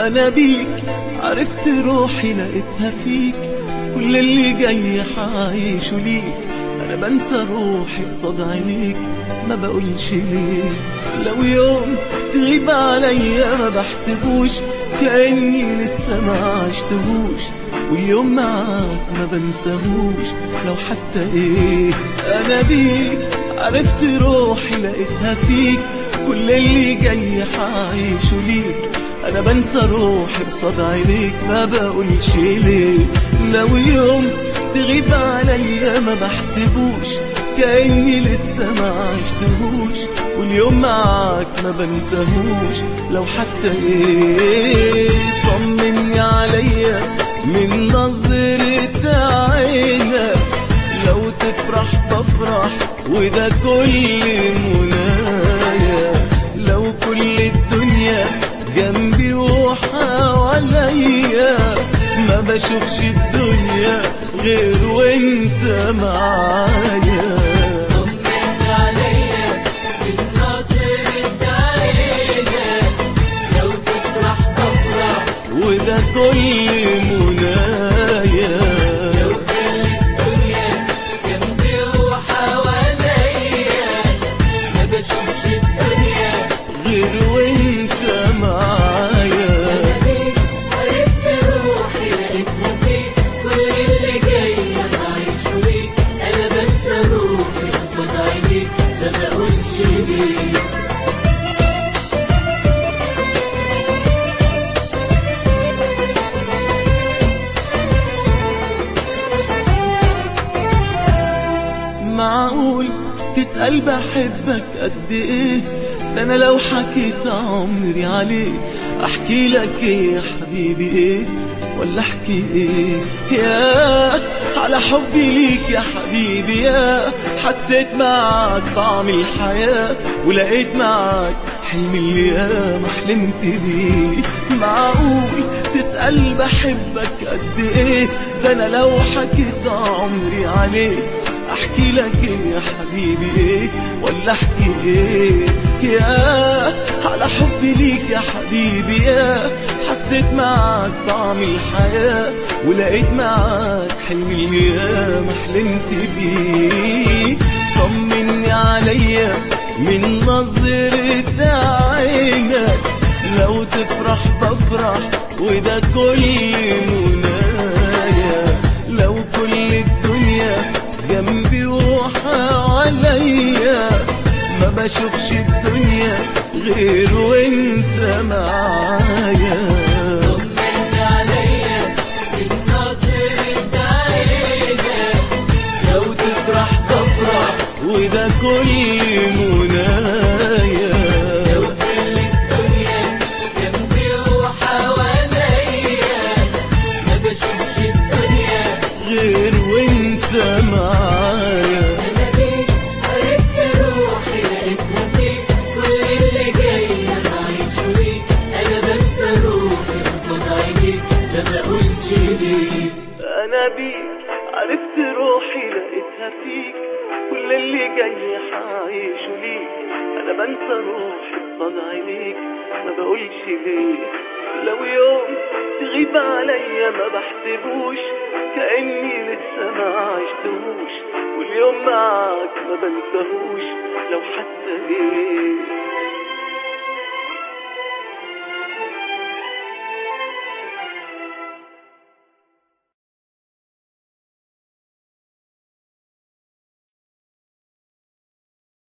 انا بيك عرفت روحي لقيتها فيك كل اللي جاي حعيشه ليك انا بنسى روحي قصاد عينيك ما بقولش ليه لو يوم تغيب عليا ما بحسبوش كأني لسه ما عشتهوش واليوم معاك ما بنساهوش لو حتى ايه انا بيك عرفت روحي لقيتها فيك كل اللي جاي حعيشه ليك انا بنسى روحي قصاد عينيك ما بقولش ليه لو يوم تغيب عليا ما بحسبوش كأني لسه ما عشتهوش واليوم معاك ما بنساهوش لو حتى ايه طمني عليا من نظرة عينك لو تفرح بفرح وده كل منايا لو كل الدنيا جنبي وحواليا ما بشوفش الدنيا غير وانت معايا طمن عليا بالنظرة عينك لو تفرح بفرح وده كل منايا لو كل الدنيا جنبي وحواليا ما بشوفش الدنيا غير وانت معايا عرفت روحي لقيتها فيك كل اللي جاي هعيشه ليك انا بنسى روحي قصاد عينيك ما بقولش ليه معقول تسأل بحبك قد ايه ده انا لو حكيت عمري عليك احكي لك ايه يا حبيبي ايه ولا احكي ايه يا على حبي ليك يا حبيبي يا حسيت معاك طعم الحياة ولقيت معاك حلم اللي ياما حلمت بيه معقول تسأل بحبك قد ايه ده انا لو حكيت عمري عليك احكي لك ايه يا حبيبي ايه ولا احكي ايه يا على حبي ليك يا حبيبي يا حسيت معاك طعم الحياة ولقيت معاك حلم اللي ياما حلمت بيه طمني عليا من نظرة عينك لو تفرح بفرح وده كل منايا لو كل الدنيا جنبي وحواليا ما بشوفش الدنيا غير وانت معايا طمن عليا بالنظرة عينك لو تفرح بفرح وده كل منايا لو كل الدنيا جنبي وحواليا ما بشوفش الدنيا غير وانت معايا انا بيك عرفت روحي لقيتها فيك كل اللي جاي هعيشه ليك انا بنسى روحي قصاد عينيك ما بقولش ليه انا بيك عرفت روحي لقيتها فيك كل اللي جاي حعيشه ليك انا بنسى روحي قصاد عينيك ما بقولش ليه لو يوم تغيب عليا ما بحسبوش كأني لسه ما عشتهوش واليوم معاك ما بنساهوش لو حتى ايه